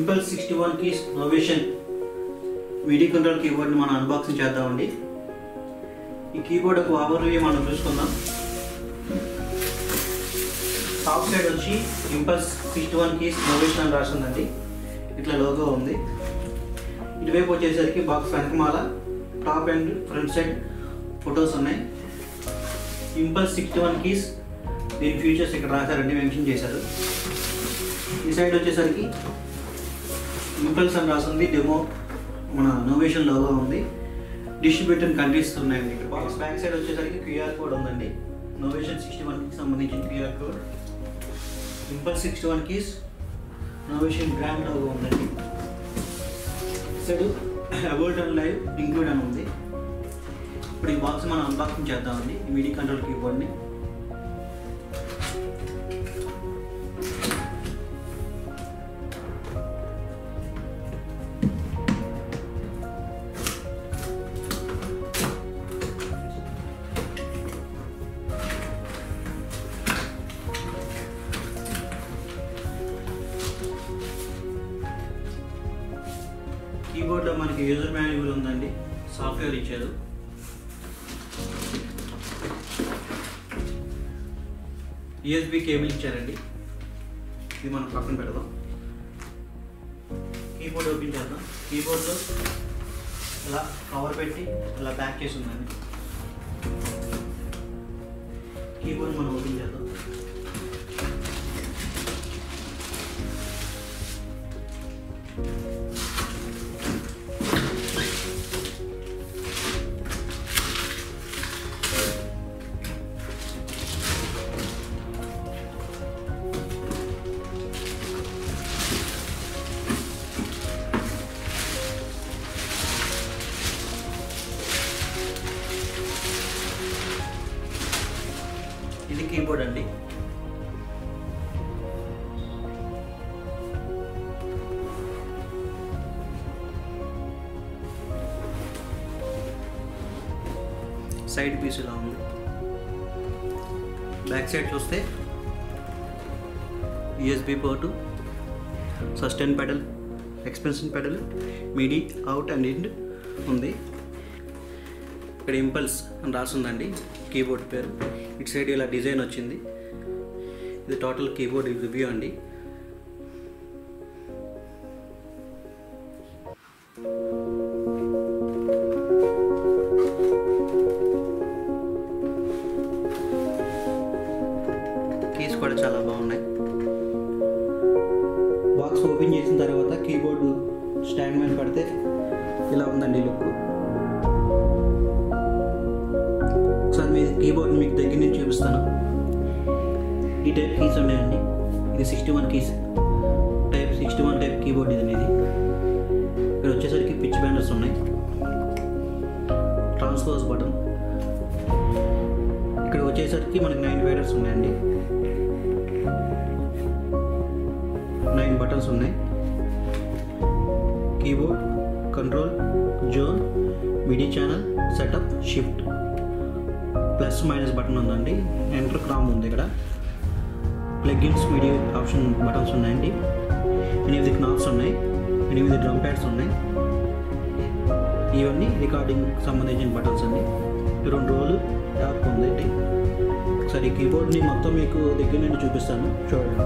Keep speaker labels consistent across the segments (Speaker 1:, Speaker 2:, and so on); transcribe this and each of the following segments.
Speaker 1: impulse sixty one keys Novation media control కీబోర్డ్ని మనం unboxing చేద్దామండి ఈ కీబోర్డ్ ఒక ఓవర్ రివ్యూ మనం చూసుకుందాం టాప్ సైడ్ వచ్చి Impulse sixty one keys Novation అని రాసిందండి ఇట్లా లోగో ఉంది ఇటువైపు వచ్చేసరికి బాక్స్ వెనకమాల top and front side photos ఉన్నాయి ఇంపల్స్ సిక్స్టీ వన్ కీస్ దీని ఫీచర్స్ ఇక్కడ రాశారండి మెన్షన్ చేశారు ఈ సైడ్ వచ్చేసరికి ఇంపల్స్ అని రాసింది డెమో మన నోవేషన్ లోగో ఉంది డిస్ట్రిబ్యూటర్ కంట్రీస్ ఉన్నాయండి ఇక్కడ బాక్స్ బ్యాక్ సైడ్ వచ్చేసరికి క్యూఆర్ కోడ్ ఉందండి నోవేషన్ సిక్స్టీ వన్కి సంబంధించిన QR code Impulse sixty one keys Novation brand logo ఉందండి side about and live include అని ఉంది ఇప్పుడు ఈ బాక్స్ మనం అన్బాక్సింగ్ చేద్దామండి ఈ మీడియా కంట్రోల్ కీబోర్డ్ని కీబోర్డ్లో మనకి యూజర్ మాన్యువల్ ఉందండి సాఫ్ట్వేర్ ఇచ్చారు యూఎస్బి కేబుల్ ఇచ్చారండి ఇది మనం పక్కన పెడదాం కీబోర్డ్ ఓపెన్ చేద్దాం కీబోర్డ్లో ఇలా కవర్ పెట్టి ఇలా ప్యాక్ చేసి ఉందండి కీబోర్డ్ మనం ఓపెన్ చేద్దాం ఇది కీబోర్డ్ అండి సైడ్ పీస్ ఇలా ఉంది బ్యాక్ సైడ్ చూస్తే USB port sustain pedal expansion pedal MIDI out and in ఉంది ఇక్కడ ఇంపల్స్ అని రాసిందండి కీబోర్డ్ పేరు ఇటు సైడ్ ఇలా డిజైన్ వచ్చింది ఇది టోటల్ కీబోర్డ్ రివ్యూ అండి కీస్ కూడా చాలా బాగున్నాయి బాక్స్ ఓపెన్ చేసిన తర్వాత కీబోర్డు స్టాండ్ మీద పడితే ఇలా ఉందండి లుక్ ఒకసారి మీ కీబోర్డ్ మీకు దగ్గర నుంచి చూపిస్తాను ఈ టైప్ కీస్ ఉన్నాయండి ఇది sixty one keys type sixty one type keyboard ఇది ఇది ఇక్కడ వచ్చేసరికి పిచ్ బ్యాండర్స్ ఉన్నాయి ట్రాన్స్ఫర్స్ బటన్ ఇక్కడ వచ్చేసరికి మనకి నైన్ వైడర్స్ ఉన్నాయండి నైన్ బటన్స్ ఉన్నాయి keyboard control zone MIDI channel setup shift plus minus button ఉందండి ఎంటర్ క్రామ్ ఉంది ఇక్కడ ప్లగ్ఇన్స్ మీడియా ఆప్షన్ బటన్స్ ఉన్నాయండి ఎనిమిది క్నాప్స్ ఉన్నాయి ఎనిమిది డ్రమ్ ప్యాడ్స్ ఉన్నాయి ఇవన్నీ రికార్డింగ్ సంబంధించిన బటన్స్ అండి ఈ రెండు రోజులు యాప్ ఉందండి ఒకసారి ఈ కీబోర్డ్ని మొత్తం మీకు దగ్గర నుండి చూపిస్తాను చూడండి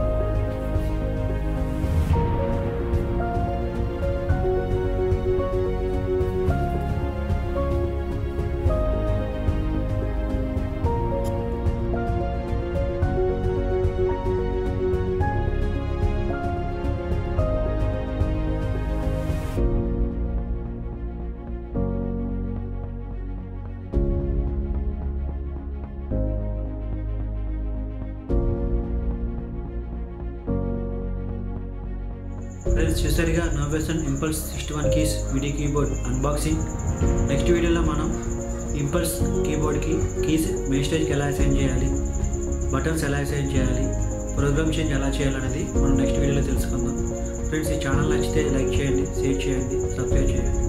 Speaker 1: ఫ్రెండ్స్ చూసారుగా Novation Impulse sixty one keys media keyboard unboxing next వీడియోలో మనం ఇంపల్స్ కీబోర్డ్కి కీస్ మెయిన్ ఎలా అసైన్ చేయాలి బటన్స్ ఎలా అసైన్ చేయాలి ప్రోగ్రామ్ చేంజ్ ఎలా చేయాలనేది మనం నెక్స్ట్ వీడియోలో తెలుసుకుందాం ఫ్రెండ్స్ ఈ ఛానల్ నచ్చితే లైక్ చేయండి షేర్ చేయండి సబ్స్క్రైబ్ చేయండి